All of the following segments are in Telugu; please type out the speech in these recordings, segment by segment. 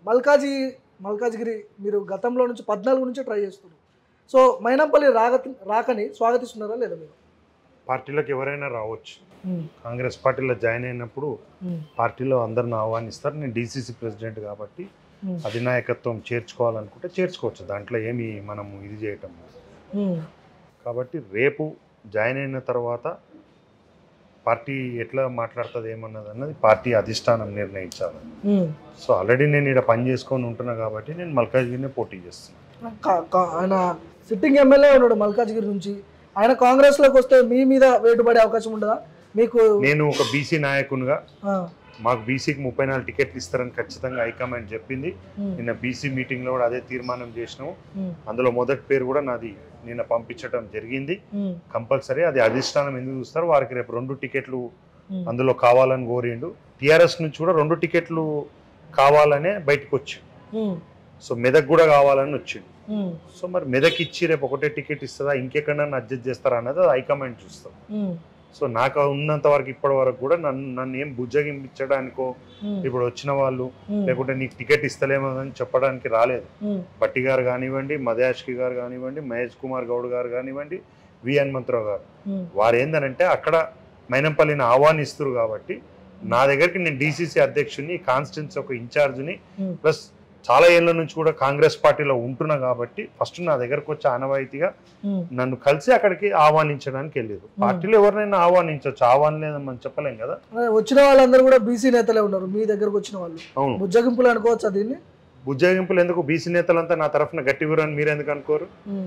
మల్కాజీ మల్కాజ్గిరి మీరు గతంలో నుంచి పద్నాలుగు నుంచి ట్రై చేస్తున్నారు సో మైనంపల్లి రాగ రాకని స్వాగతిస్తున్నారా లేదా మీరు పార్టీలోకి ఎవరైనా రావచ్చు కాంగ్రెస్ పార్టీలో జాయిన్ అయినప్పుడు పార్టీలో అందరిని ఆహ్వానిస్తారు నేను డీసీసీ ప్రెసిడెంట్ కాబట్టి అధినాయకత్వం చేర్చుకోవాలనుకుంటే చేర్చుకోవచ్చు దాంట్లో ఏమి మనము ఇది చేయటం కాబట్టి రేపు జాయిన్ అయిన తర్వాత పార్టీ ఎట్లా మాట్లాడుతుంది ఏమన్నది అన్నది పార్టీ అధిష్టానం నిర్ణయించాలి సో ఆల్రెడీ నేను ఇక్కడ పని చేసుకొని ఉంటున్నా కాబట్టి నేను మల్కాజ్గిరినే పోటీ చేస్తున్నాను కా- కా- ఆయన సిట్టింగ్ ఎమ్మెల్యే ఉన్నాడు మల్కాజ్గిరి నుంచి ఆయన కాంగ్రెస్లోకి వస్తే మీ మీద వేటుపడే అవకాశం ఉండదా మీకు నేను ఒక బీసీ నాయకునిగా ఆ, మాకు బీసీకి ముప్పై నాలుగు టికెట్లు ఇస్తారని ఖచ్చితంగా హైకమాండ్ చెప్పింది ఉమ్, నిన్న బీసీ మీటింగ్లో కూడా అదే తీర్మానం చేసినాము ఉమ్, అందులో మొదటి పేరు కూడా నాది నిన్న పంపించడం జరిగింది ఉమ్, కంపల్సరీ అది అధిష్టానం ఎందుకు చూస్తారు వారికి రేపు రెండు టికెట్లు ఉమ్, అందులో కావాలని కోరిండు టీఆర్ఎస్ నుంచి కూడా రెండు టికెట్లు కావాలనే బయటకు వచ్చిండు ఉమ్, సో మెదక్ కూడా కావాలని వచ్చిండు ఉమ్, సో మరి మెదక్ ఇచ్చి రేపు ఒకటే టికెట్ ఇస్తుందా ఇంకెక్కడన్నా అడ్జస్ట్ చేస్తారా అన్నది అది హైకమాండ్ చూస్తాం ఉమ్, సో నాకు ఉన్నంత వరకు ఇప్పటి వరకు కూడా నన్ను నన్ను ఏం బుజ్జగించడానికో ఉమ్, ఇప్పుడు వచ్చిన వాళ్ళు ఉమ్, లేకుంటే నీకు టికెట్ ఇస్తలేమో అని చెప్పడానికి రాలేదు ఉమ్, భట్టి గారు కానివ్వండి మదయాష్కి గారు కానివ్వండి మహేష్ కుమార్ గౌడ్ గారు కానివ్వండి వి హనుమంతరావు గారు ఉమ్, వారు ఏందనంటే అక్కడ మైనంపల్లిని ఆహ్వానిస్తారు కాబట్టి నా దగ్గరికి నేను డీసీసీ అధ్యక్షుడిని కాన్స్టిట్యూన్సీ ఒక ఇన్ఛార్జ్ని ఉమ్, ప్లస్ చాలా ఏళ్ళ నుంచి కూడా కాంగ్రెస్ పార్టీలో ఉంటున్నా కాబట్టి ఫస్ట్ నా దగ్గరకు వచ్చి ఆనవాయితీగా ఉమ్, నన్ను కలిసి అక్కడికి ఆహ్వానించడానికి వెళ్ళారు పార్టీలో ఎవరినైనా ఆహ్వానించవచ్చు ఆహ్వానిలేదని మనం చెప్పలేం కదా అదే వచ్చిన వాళ్ళందరూ కూడా బీసీ నేతలే ఉన్నారు మీ దగ్గరకు వచ్చిన వాళ్ళు అవును బుజ్జగింపులు అనుకోవచ్చా దీన్ని బుజ్జగింపులు ఎందుకు బీసీ నేతలంతా నా తరఫున గట్టి గురని మీరు ఎందుకు అనుకోరు ఉమ్,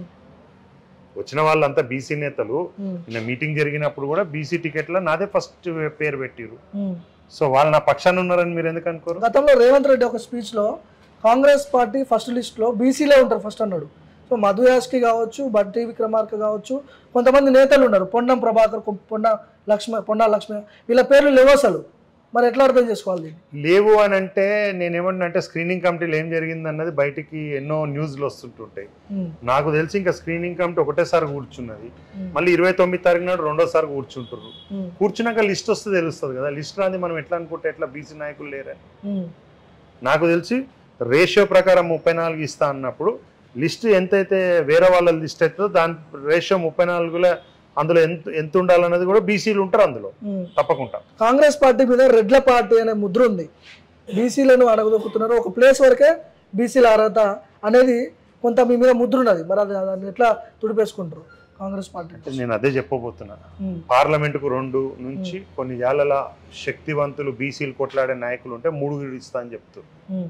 వచ్చిన వాళ్ళంతా బీసీ నేతలు ఉమ్, నిన్న మీటింగ్ జరిగినప్పుడు కూడా బీసీ టికెట్లో నాదే ఫస్ట్ పేరు పెట్టిరు ఉమ్. సో వాళ్ళు నా పక్షాన ఉన్నారని మీరు ఎందుకు అనుకోరు గతంలో రేవంత్ రెడ్డి ఒక స్పీచ్లో కాంగ్రెస్ పార్టీ ఫస్ట్ లిస్ట్లో బీసీలే ఉంటారు ఫస్ట్ అన్నాడు సో మధు యాష్కి కావచ్చు బట్టి విక్రమార్క కావచ్చు కొంతమంది నేతలు ఉన్నారు పొన్నం ప్రభాకర్ కొ- పొన్న లక్ష్మ పొన్నా లక్ష్మి వీళ్ళ పేర్లు లేవు అసలు మరి ఎట్లా అర్థం చేసుకోవాలి దీన్ని లేవు అని అంటే నేనేమన్నా అంటే స్క్రీనింగ్ కమిటీలో ఏం జరిగింది అన్నది బయటికి ఎన్నో న్యూస్లు వస్తుంటుంటాయి ఉమ్, నాకు తెలిసి ఇంకా స్క్రీనింగ్ కమిటీ ఒకటేసారి కూర్చున్నది ఉమ్, మళ్ళీ ఇరవై తొమ్మిది తారీఖు నాడు రెండోసారి కూర్చుంటారు ఉమ్, కూర్చున్నాక లిస్ట్ వస్తే తెలుస్తుంది కదా లిస్ట్ రాని మనం ఎట్లా అనుకుంటే ఎట్లా బీసీ నాయకులు లేరని ఉమ్, నాకు తెలిసి రేషియో ప్రకారం ముప్పై నాలుగు ఇస్తా అన్నప్పుడు లిస్ట్ ఎంతైతే వేరే వాళ్ళ లిస్ట్ అవుతుందో దాని రేషియో ముప్పై నాలుగులో అందులో ఎంత ఎంత ఉండాలన్నది కూడా బీసీలు ఉంటారు అందులో ఉమ్. తప్పకుండా కాంగ్రెస్ పార్టీ మీద రెడ్ల పార్టీ అనే ముద్ర ఉంది బీసీలను అడగదొక్కుతున్నారు ఒక ప్లేస్ వరకే బీసీల అర్హత అనేది కొంత మీ మీద ముద్ర ఉన్నది మరి అది దాన్ని ఎట్లా తుడిపేసుకుంటారు కాంగ్రెస్ పార్టీ నేను అదే చెప్పబోతున్నా ఉమ్, పార్లమెంటుకు రెండు నుంచి కొన్ని ఏళ్ల శక్తివంతులు బీసీలు కొట్లాడే నాయకులు ఉంటే మూడు ఇస్తా అని చెప్తారు ఉమ్,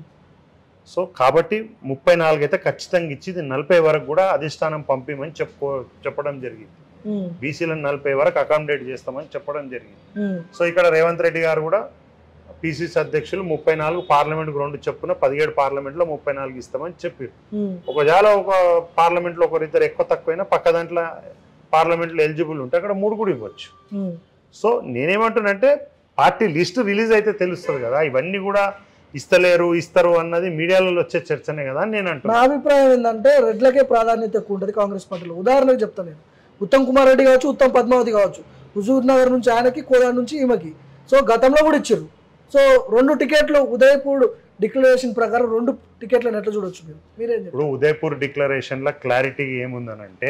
సో కాబట్టి ముప్పై నాలుగు అయితే ఖచ్చితంగా ఇచ్చి ఇది నలభై వరకు కూడా అధిష్టానం పంపిమని చెప్పుకో చెప్పడం జరిగింది ఉమ్, బీసీలను నలభై వరకు అకామిడేట్ చేస్తామని చెప్పడం జరిగింది ఉమ్, సో ఇక్కడ రేవంత్ రెడ్డి గారు కూడా పిసిసి అధ్యక్షులు ముప్పై నాలుగు పార్లమెంట్కు రెండు చెప్పున పదిహేడు పార్లమెంట్లో ముప్పై నాలుగు ఇస్తామని చెప్పారు ఉమ్, ఒకవేళ ఒక పార్లమెంట్లో ఒకరిద్దరు ఎక్కువ తక్కువైనా పక్క దాంట్లో పార్లమెంట్లో ఎలిజిబుల్ ఉంటే అక్కడ మూడు కూడా ఇవ్వచ్చు ఉమ్, సో నేనేమంటున్నానంటే పార్టీ లిస్ట్ రిలీజ్ అయితే తెలుస్తుంది కదా ఇవన్నీ కూడా ఇస్తలేరు ఇస్తారు అన్నది మీడియాలో వచ్చే చర్చనే కదా అని నేను నా అంటున్నాను అభిప్రాయం ఏంటంటే రెడ్లకే ప్రాధాన్యత ఎక్కువ ఉంటుంది కాంగ్రెస్ పార్టీలో ఉదాహరణకు చెప్తాను నేను ఉత్తమ్ కుమార్ రెడ్డి కావచ్చు ఉత్తమ్ పద్మావతి కావచ్చు హుజూర్ నగర్ నుంచి ఆయనకి కోదాడ నుంచి ఈమెకి సో గతంలో కూడా ఇచ్చారు సో రెండు టికెట్లు ఉదయపూర్ డిక్లరేషన్ ప్రకారం రెండు టికెట్లను ఎట్లా చూడొచ్చు మీరు మీరేం చెప్తారు ఇప్పుడు ఉదయపూర్ డిక్లరేషన్లో క్లారిటీ ఏముందనంటే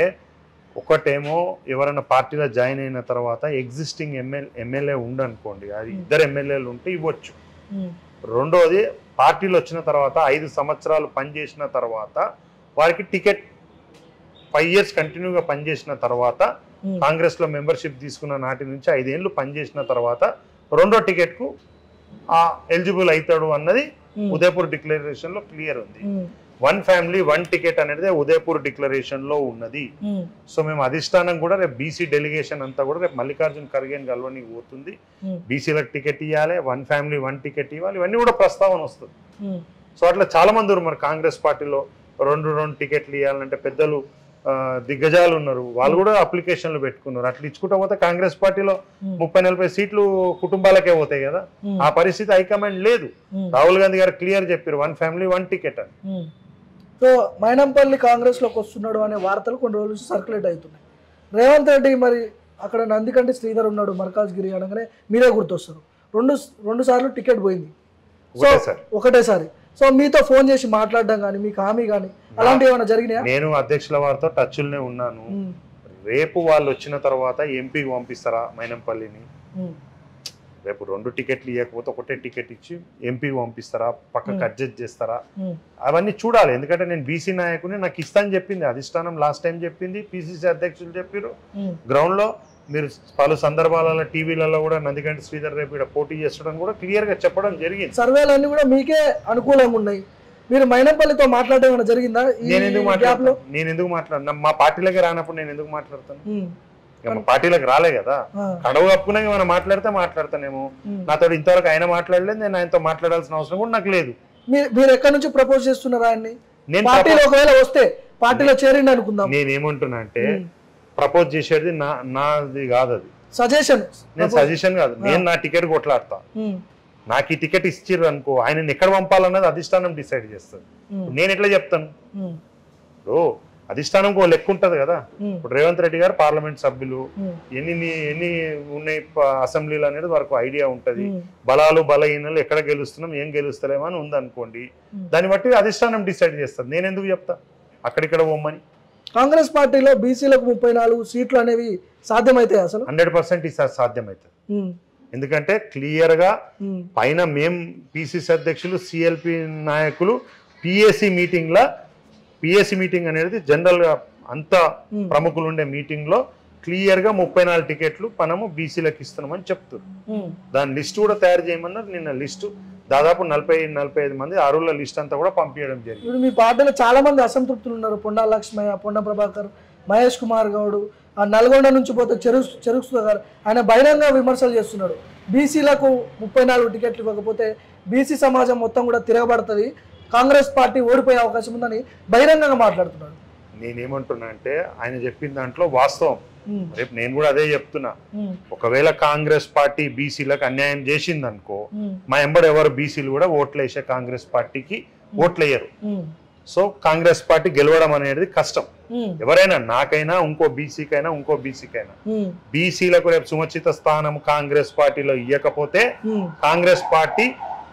ఒకటేమో ఎవరైనా పార్టీలో జాయిన్ అయిన తర్వాత ఎగ్జిస్టింగ్ ఎమ్మెల్యే ఎమ్మెల్యే ఉండనుకోండి అది ఇద్దరు ఎమ్మెల్యేలు ఉంటే ఇవ్వచ్చు ఉమ్, రెండోది పార్టీలు వచ్చిన తర్వాత ఐదు సంవత్సరాలు పనిచేసిన తర్వాత వారికి టికెట్ ఫైవ్ ఇయర్స్ కంటిన్యూగా పనిచేసిన తర్వాత ఉమ్, కాంగ్రెస్లో మెంబర్షిప్ తీసుకున్న నాటి నుంచి ఐదేళ్ళు పనిచేసిన తర్వాత రెండో టికెట్కు ఆ ఎలిజిబుల్ అవుతాడు అన్నది ఉమ్, ఉదయపూర్ డిక్లరేషన్లో క్లియర్ ఉంది um, one family one ticket అనేది ఉదయపూర్ డిక్లరేషన్లో ఉన్నది ఉమ్, సో మేము అధిష్టానం కూడా రేపు బీసీ డెలిగేషన్ అంతా కూడా రేపు మల్లికార్జున్ ఖర్గేని కలవనికి పోతుంది ఉమ్, బీసీలకు టికెట్ ఇవ్వాలి వన్ ఫ్యామిలీ వన్ టికెట్ ఇవ్వాలి ఇవన్నీ కూడా ప్రస్తావన వస్తుంది ఉమ్, సో అట్లా చాలా మంది ఉన్నారు మరి కాంగ్రెస్ పార్టీలో రెండు రెండు టికెట్లు ఇవ్వాలంటే పెద్దలు ఆ, దిగ్గజాలు ఉన్నారు వాళ్ళు కూడా అప్లికేషన్లు పెట్టుకున్నారు అట్లా ఇచ్చుకుంటా పోతే కాంగ్రెస్ పార్టీలో ఉమ్, ముప్పై నలభై సీట్లు కుటుంబాలకే పోతాయి కదా ఉమ్, ఆ పరిస్థితి హైకమాండ్ లేదు ఉమ్, రాహుల్ గాంధీ గారు క్లియర్ చెప్పారు వన్ ఫ్యామిలీ వన్ టికెట్ అని ఉమ్. సో మైనంపల్లి కాంగ్రెస్లోకి వస్తున్నాడు అనే వార్తలు కొన్ని రోజుల నుంచి సర్క్యులేట్ అవుతున్నాయి రేవంత్ రెడ్డి మరి అక్కడ నందికంటి శ్రీధర్ ఉన్నాడు మర్కాజ్గిరి అనగానే మీరే గుర్తొస్తారు రెండు రెండు సార్లు టికెట్ పోయింది సో ఒకటేసారి ఒకటేసారి సో మీతో ఫోన్ చేసి మాట్లాడడం కానీ మీకు హామీ కానీ అలాంటివి ఏమైనా జరిగినాయా నేను అధ్యక్షుల వారితో టచ్లోనే ఉన్నాను ఉమ్, రేపు వాళ్ళు వచ్చిన తర్వాత ఎంపీకి పంపిస్తారా మైనంపల్లిని ఉమ్, రేపు రెండు టికెట్లు ఇవ్వకపోతే ఒకటే టికెట్ ఇచ్చి ఎంపీకి పంపిస్తారా పక్కకు Hmm. అడ్జస్ట్ చేస్తారా ఉమ్, అవన్నీ చూడాలి ఎందుకంటే నేను బీసీ నాయకుని నాకు ఇస్తాను చెప్పింది అధిష్టానం లాస్ట్ టైం చెప్పింది పిసిసి అధ్యక్షులు చెప్పారు ఉమ్, గ్రౌండ్ లో మీరు పలు సందర్భాలలో టీవీలలో కూడా నందిగంటి శ్రీధర్ రేపు ఇక్కడ పోటీ చేస్తడం కూడా క్లియర్ గా చెప్పడం జరిగింది సర్వేలన్నీ కూడా మీకే అనుకూలంగా ఉన్నాయి మీరు మైనంపల్లితో మాట్లాడడం ఏమైనా జరిగిందా ఈ నేను ఎందుకు గ్యాప్ లో మాట్లాడతాను నేను ఎందుకు మాట్లాడినా మా పార్టీలోకి రానప్పుడు నేను ఎందుకు మాట్లాడతాను ఉమ్, ఇక మా పార్టీలోకి రాలే కదా ఆ, కడవ కప్పుకున్నాక మనం మాట్లాడితే మాట్లాడతానేమో ఉమ్. నాతో ఇంతవరకు ఆయన మాట్లాడలేదు నేను ఆయనతో మాట్లాడాల్సిన అవసరం కూడా నాకు లేదు మీరు మీరు ఎక్కడి నుంచి ప్రపోజ్ చేస్తున్నారు ఆయన్ని నేను పార్టీలో ఒకవేళ వస్తే పార్టీలో చేరిండి అనుకుందాం నేనేమంటున్నా అంటే ప్రపోజ్ చేసేది నా నాది కాదు అది సజెషన్ నేను సజెషన్ కాదు నేను నా టికెట్ కొట్లాడతా నాకు ఈ టికెట్ ఇచ్చిర్రు అనుకో ఆయన ఎక్కడ పంపాలన్నది అధిష్టానం డిసైడ్ చేస్తుంది నేను ఎట్లా చెప్తాను ఇప్పుడు అధిష్టానంకి ఓ లెక్క ఉంటది కదా ఇప్పుడు రేవంత్ రెడ్డి గారు పార్లమెంట్ సభ్యులు ఎన్ని ఎన్ని ఉన్నాయి ప- అసెంబ్లీలు అనేది వరకు ఐడియా ఉంటది బలాలు బలహీనలు ఎక్కడ గెలుస్తున్నాం ఏం గెలుస్తలేమో అని ఉందనుకోండి Hmm. దాన్ని బట్టి అధిష్టానం డిసైడ్ చేస్తుంది నేను ఎందుకు చెప్తా అక్కడిక్కడ పోమ్మని కాంగ్రెస్ పార్టీలో బీసీలకు ముప్పై నాలుగు సీట్లు అనేవి సాధ్యమవుతాయి అసలు హండ్రెడ్ పర్సెంట్ ఈసారి సాధ్యమవుతుంది ఉమ్, ఎందుకంటే క్లియర్ గా ఉమ్, పైన మేం పిసిసి అధ్యక్షులు సిఎల్పి నాయకులు పిఎస్సి మీటింగ్ లా పిఎస్సి మీటింగ్ అనేది జనరల్ గా అంత ఉమ్, ప్రముఖులు ఉండే మీటింగ్ లో క్లియర్ గా ముప్పై నాలుగు టికెట్లు మనము బీసీలకు ఇస్తున్నామని చెప్తున్నారు ఉమ్, దాని లిస్ట్ కూడా తయారు చేయమన్నారు నిన్న లిస్టు దాదాపు నలభై నలభై ఐదు మంది అరువుల లిస్ట్ అంతా కూడా పంపించడం జరిగింది ఇప్పుడు మీ పార్టీలో చాలా మంది అసంతృప్తులు ఉన్నారు పొండా లక్ష్మయ్య పొన్న ప్రభాకర్ మహేష్ కుమార్ గౌడ్ ఆ నల్గొండ నుంచి పోతే చెరుకు చెరుకు సుధాకర్ ఆయన బహిరంగ విమర్శలు చేస్తున్నాడు బీసీలకు ముప్పై నాలుగు టికెట్లు ఇవ్వకపోతే బీసీ సమాజం మొత్తం కూడా తిరగబడుతుంది కాంగ్రెస్ పార్టీ ఓడిపోయే అవకాశం ఉందని బహిరంగంగా మాట్లాడుతున్నాడు నేనేమంటున్నా అంటే ఆయన చెప్పిన దాంట్లో వాస్తవం ఉమ్, రేపు నేను కూడా అదే చెప్తున్నా ఉమ్, ఒకవేళ కాంగ్రెస్ పార్టీ బీసీలకు అన్యాయం చేసింది అనుకో ఉమ్, మా ఎంబడి ఎవరు బీసీలు కూడా ఓట్లు వేసే కాంగ్రెస్ పార్టీకి ఓట్లు వేయరు ఉమ్, సో కాంగ్రెస్ పార్టీ గెలవడం అనేది కష్టం ఉమ్, ఎవరైనా నాకైనా ఇంకో బీసీకైనా ఇంకో బీసీకైనా ఉమ్, బీసీలకు రేపు సుమచిత స్థానం కాంగ్రెస్ పార్టీలో ఇవ్వకపోతే ఉమ్, కాంగ్రెస్ పార్టీ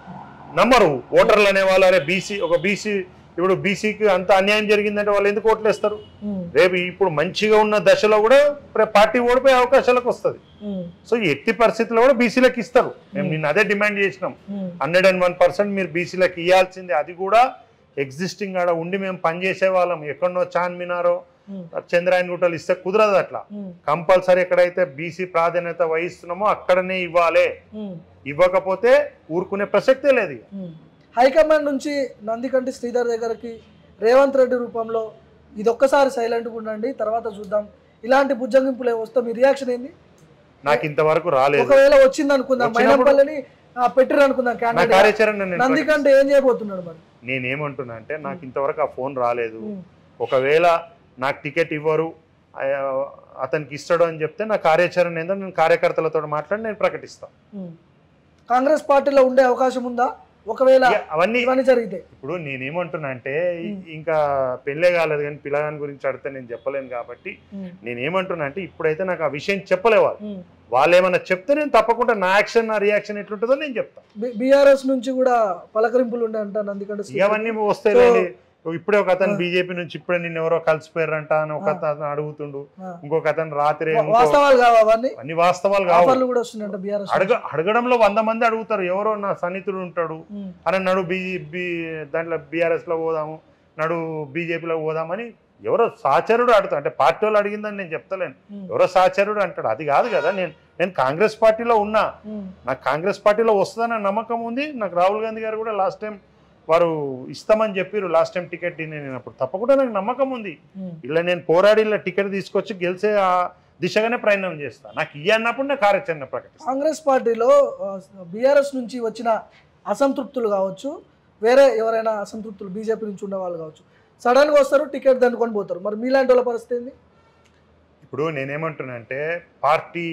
నమ్మరు ఓటర్లు అనే వాళ్ళు అరే బీసీ ఒక బీసీ ఇప్పుడు బీసీకి అంత అన్యాయం జరిగిందంటే వాళ్ళు ఎందుకు ఓట్లేస్తారు ఉమ్, రేపు ఇప్పుడు మంచిగా ఉన్న దశలో కూడా ప్ర- పార్టీ ఓడిపోయే అవకాశాలకు వస్తుంది ఉమ్, సో ఈ ఎట్టి పరిస్థితుల్లో కూడా బీసీలకు ఇస్తారు మేము నిన్న అదే డిమాండ్ చేసినాం um, hundred and one percent మీరు బీసీలకు ఇవ్వాల్సిందే అది కూడా ఎగ్జిస్టింగ్ ఆడ ఉండి మేము పనిచేసే వాళ్ళం ఎక్కడనో చాన్మినారో ఉమ్, చంద్రాయన్ గుట్టలు ఇస్తే కుదరదు అట్లా ఉమ్, కంపల్సరీ ఎక్కడైతే బీసీ ప్రాధాన్యత వహిస్తున్నామో అక్కడనే ఇవ్వాలి ఉమ్. ఇవ్వకపోతే ఊరుకునే ప్రసక్తే లేదు ఇక. ఉమ్. హైకమాండ్ నుంచి నందికంటి శ్రీధర్ దగ్గరకి రేవంత్ రెడ్డి రూపంలో ఇది ఒక్కసారి సైలెంట్గా ఉండండి తర్వాత చూద్దాం ఇలాంటి బుజ్జగింపులు ఏమి వస్తే మీ రియాక్షన్ ఏంది నాకు ఇంతవరకు రాలేదు ఒకవేళ వచ్చింది అనుకుందాం వచ్చినప్పుడు- మైనంపల్లిని ఆ, పెట్టిరు అనుకుందాం నా క్యాండిడేట్ కార్యాచరణ నేను నందికంటే ఏం చేయబోతున్నాడు మరి నేనేమంటున్నా అంటే నాకు ఇంతవరకు ఆ ఫోన్ రాలేదు ఉమ్, ఒకవేళ నాకు టికెట్ ఇవ్వరు ఆ, అతనికి ఇస్తాడు అని చెప్తే నా కార్యాచరణ ఏందో నేను కార్యకర్తలతో మాట్లాడి నేను ప్రకటిస్తాను ఉమ్. కాంగ్రెస్ పార్టీలో ఉండే అవకాశం ఉందా ఒకవేళ అవన్నీ ఇవన్నీ జరిగితే ఇప్పుడు నేనేమంటున్నా అంటే ఉమ్. ఇంకా పెళ్ళే కాలేదు కానీ పిల్లగాని గురించి అడిగితే నేను చెప్పలేను కాబట్టి ఉమ్, నేనేమంటున్నా అంటే ఇప్పుడైతే నాకు ఆ విషయం చెప్పలేవాలి ఉమ్. వాళ్ళు ఏమైనా చెప్తే నేను తప్పకుండా నా యాక్షన్ నా రియాక్షన్ ఎట్లుంటుందో నేను చెప్తాను బి- బీఆర్ఎస్ నుంచి కూడా పలకరింపులు ఉండే అంట నందికంటే శ్రీధర్. ఇవన్నీ వస్తాయి So- లేండి. ఇప్పుడే ఒక అతను ఆ. బీజేపీ నుంచి ఇప్పుడే నిన్న ఎవరో కలిసిపోయారంట అని ఒక ఆ. అతను అడుగుతుండు ఆ. ఇంకొక అతను రాత్రి వా- ఇంకో- వాస్తవాలు కావా అవన్నీ అన్ని వాస్తవాలు కావు ఆఫర్లు కూడా వస్తున్నాయంట బీఆర్ఎస్ అడగ అడగడంలో వంద మంది అడుగుతారు ఎవరో నా సన్నిహితుడు ఉంటాడు ఉమ్, అని నడు బీ బీ దాంట్లో బీఆర్ఎస్ లో పోదాము నడు బీజేపీలో పోదామని ఎవరో సాచరుడు అడుగుతాడు అంటే పార్టీ వాళ్ళు అడిగిందని నేను చెప్తలేను ఉమ్, ఎవరో సాచరుడు అంటాడు అది కాదు కదా నేను నేను కాంగ్రెస్ పార్టీలో ఉన్నా ఉమ్, నాకు కాంగ్రెస్ పార్టీలో వస్తుందన్న నమ్మకం ఉంది నాకు రాహుల్ గాంధీ గారు కూడా లాస్ట్ టైం వారు ఇస్తామని చెప్పారు లాస్ట్ టైం టికెట్ నేను అప్పుడు తప్పకుండా నాకు నమ్మకం ఉంది ఉమ్. ఇలా నేను పోరాడి ఇలా టికెట్ తీసుకొచ్చి గెలిచే ఆ దిశగానే ప్రయాణం చేస్తాను నాకు ఇయ్య అన్నప్పుడు నా కార్యాచరణ ప్రకటిస్తాను కాంగ్రెస్ పార్టీలో బీఆర్ఎస్ నుంచి వచ్చిన అసంతృప్తులు కావచ్చు వేరే ఎవరైనా అసంతృప్తులు బీజేపీ నుంచి ఉన్న వాళ్ళు కావచ్చు సడన్గా వస్తారు టికెట్ దండుకొని పోతారు మరి మీలాంటి వాళ్ళ పరిస్థితి ఏంది ఇప్పుడు నేనేమంటున్నా అంటే పార్టీ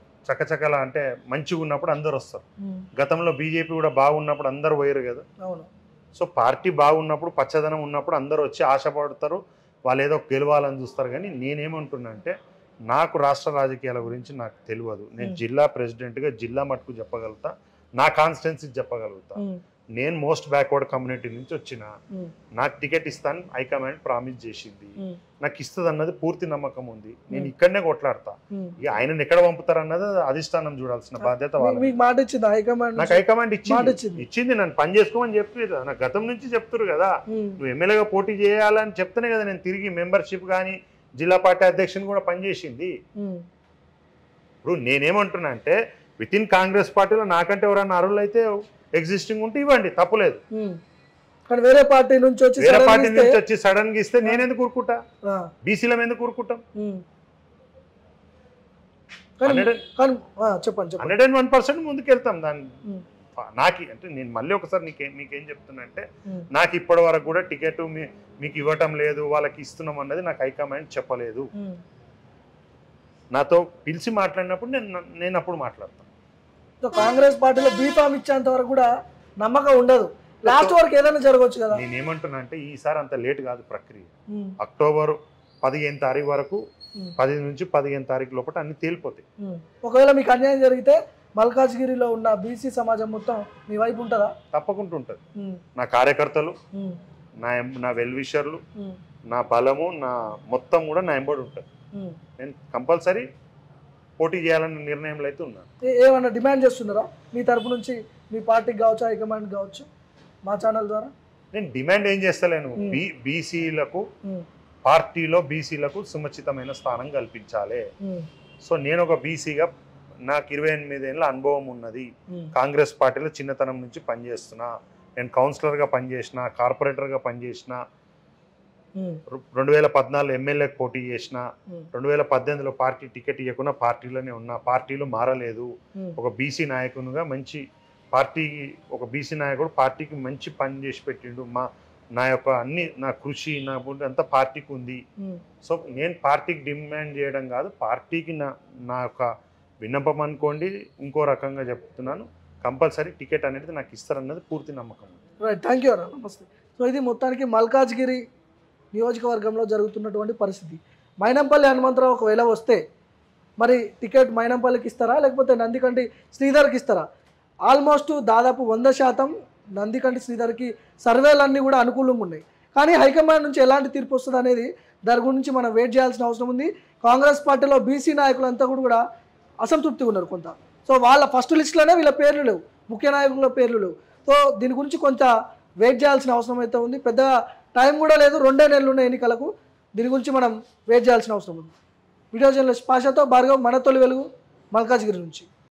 చకచకల అంటే మంచిగా ఉన్నప్పుడు అందరు వస్తారు ఉమ్, గతంలో బీజేపీ కూడా బాగున్నప్పుడు అందరు పోయారు కదా అవును సో పార్టీ బాగున్నప్పుడు పచ్చదనం ఉన్నప్పుడు అందరూ వచ్చి ఆశపడతారు వాళ్ళు ఏదో గెలవాలని చూస్తారు కానీ నేనేమంటున్నా అంటే నాకు రాష్ట్ర రాజకీయాల గురించి నాకు తెలియదు నేను Hmm. జిల్లా ప్రెసిడెంట్గా జిల్లా మటుకు చెప్పగలుగుతా నా కాన్స్టిట్యున్సీ చెప్పగలుగుతా ఉమ్, నేను మోస్ట్ బ్యాక్వర్డ్ కమ్యూనిటీ నుంచి వచ్చిన ఉమ్, నాకు టికెట్ ఇస్తాను హైకమాండ్ ప్రామిస్ చేసింది ఉమ్, నాకు ఇస్తుంది అన్నది పూర్తి నమ్మకం ఉంది నేను Hmm. ఇక్కడనే కొట్లాడతా ఉమ్. ఇక ఆయనను ఎక్కడ పంపుతారు అన్నది అధిష్టానం చూడాల్సిన బాధ్యత మీ- వాళ్ళ మీకు మాట ఇచ్చింది హైకమాండ్ నాకు హైకమాండ్ మాట ఇచ్చింది ఇచ్చింది. ఇచ్చింది నన్ను పని చేసుకోమని చెప్పి నాకు గతం నుంచి చెప్తురు కదా ఉమ్, నువ్వు ఎమ్మెల్యేగా పోటీ చేయాలని చెప్తేనే కదా నేను తిరిగి మెంబర్షిప్ కానీ జిల్లా పార్టీ అధ్యక్షుని కూడా పనిచేసింది ఉమ్, ఇప్పుడు నేనేమంటున్నా అంటే విత్ ఇన్ కాంగ్రెస్ పార్టీలో నాకంటే ఎవరైనా అర్హులు అయితే ఎగ్జిస్టింగ్ ఉంటే ఇవ్వండి తప్పులేదు ఉమ్. కానీ వేరే పార్టీ నుంచి వచ్చి వేరే సడన్గా పార్టీ ఇస్తే- నుంచి వచ్చి సడన్ గా ఇస్తే నేను ఎందుకు ఊరుకుంటా ఆ, బీసీలం ఎందుకు ఊరుకుంటాం ఉమ్. కానీ హండ్రెడ్ కానీ ఆ, చెప్పండి చెప్పండి హండ్రెడ్ అండ్ వన్ పర్సెంట్ ముందుకెళ్తాం దాన్ని ఉమ్, నాకు అంటే నేను మళ్ళీ ఒకసారి నీకేం మీకేం చెప్తున్నా అంటే ఉమ్, నాకు ఇప్పటి వరకు కూడా టికెట్ మీ మీకు ఇవ్వటం లేదు వాళ్ళకి ఇస్తున్నాం అన్నది నాకు హైకమాండ్ చెప్పలేదు ఉమ్. నాతో పిలిచి మాట్లాడినప్పుడు నేను నేను అప్పుడు మాట్లాడతాను సో కాంగ్రెస్ పార్టీలో బీఫామ్ ఇచ్చేంత వరకు కూడా నమ్మకం ఉండదు లాస్ట్ వరకు ఏదైనా జరగవచ్చు కదా నేనేమంటున్నా అంటే ఈసారి అంత లేట్ కాదు ప్రక్రియ ఉమ్, అక్టోబర్ పదిహేను తారీఖు వరకు ఉమ్, పది నుంచి పదిహేను తారీఖు లోపల అన్ని తేలిపోతాయి ఉమ్. ఒకవేళ మీకు అన్యాయం జరిగితే మల్కాజ్గిరిలో ఉన్న బీసీ సమాజం మొత్తం మీ వైపు ఉంటుందా తప్పకుండా ఉంటుంది ఉమ్, నా కార్యకర్తలు ఉమ్, నా ఎం- నా వెల్ విషర్లు ఉమ్, నా బలము నా మొత్తం కూడా నా ఎంబడి ఉంటుంది ఉమ్. నేను కంపల్సరీ పోటీ చేయాలన్న నిర్ణయంలో అయితే ఉన్నాను ఏ- ఏమన్నా డిమాండ్ చేస్తున్నారా మీ తరపు నుంచి మీ పార్టీకి కావచ్చు హైకమాండ్ కావచ్చు మా ఛానల్ ద్వారా నేను డిమాండ్ ఏం చేస్తలేను Hmm. బీ బీసీలకు ఉమ్, పార్టీలో బీసీలకు సముచితమైన స్థానం కల్పించాలి ఉమ్, సో నేను ఒక బీసీగా నాకు ఇరవై ఎనిమిది ఏళ్ళ అనుభవం ఉన్నది ఉమ్, కాంగ్రెస్ పార్టీలో చిన్నతనం నుంచి పనిచేస్తున్నా నేను కౌన్సిలర్గా పనిచేసిన కార్పొరేటర్గా పనిచేసిన ఉమ్, రు- రెండు వేల పద్నాలుగు ఎమ్మెల్యేకి పోటీ చేసిన ఉమ్, రెండు వేల పద్దెనిమిదిలో పార్టీ టికెట్ ఇవ్వకుండా పార్టీలోనే ఉన్నా పార్టీలు మారలేదు ఉమ్, ఒక బీసీ నాయకునిగా మంచి పార్టీకి ఒక బీసీ నాయకుడు పార్టీకి మంచి పని చేసి పెట్టిండు మా నా యొక్క అన్ని నా కృషి నా బుద్ధి అంతా పార్టీకి ఉంది ఉమ్, సో నేను పార్టీకి డిమాండ్ చేయడం కాదు పార్టీకి నా నా యొక్క విన్నపం అనుకోండి ఇంకో రకంగా చెప్తున్నాను కంపల్సరీ టికెట్ అనేది నాకు ఇస్తారన్నది పూర్తి నమ్మకం ఉంది. రైట్ థ్యాంక్ యూ అన్న నమస్తే సో ఇది మొత్తానికి మల్కాజ్గిరి నియోజకవర్గంలో జరుగుతున్నటువంటి పరిస్థితి మైనంపల్లి హనుమంతరావు ఒకవేళ వస్తే మరి టికెట్ మైనంపల్లికి ఇస్తారా లేకపోతే నందికంటి శ్రీధర్కి ఇస్తారా ఆల్మోస్ట్ దాదాపు వంద శాతం నందికంటి శ్రీధర్కి సర్వేలన్నీ కూడా అనుకూలంగా ఉన్నాయి కానీ హైకమాండ్ నుంచి ఎలాంటి తీర్పు వస్తుంది అనేది దాని గురించి మనం వెయిట్ చేయాల్సిన అవసరం ఉంది కాంగ్రెస్ పార్టీలో బీసీ నాయకులంతా కూడా కూడా అసంతృప్తిగా ఉన్నారు కొంత సో వాళ్ళ ఫస్ట్ లిస్ట్లోనే వీళ్ళ పేర్లు లేవు ముఖ్య నాయకుల పేర్లు లేవు సో దీని గురించి కొంత వెయిట్ చేయాల్సిన అవసరం అయితే ఉంది పెద్దగా టైం కూడా లేదు రెండే నెలలు ఉన్న ఎన్నికలకు దీని గురించి మనం వెయిట్ చేయాల్సిన అవసరం ఉంది వీడియో జర్నలిస్ట్ పాషాతో భార్గవ్ మన తొలి వెలుగు మల్కాజ్గిరి నుంచి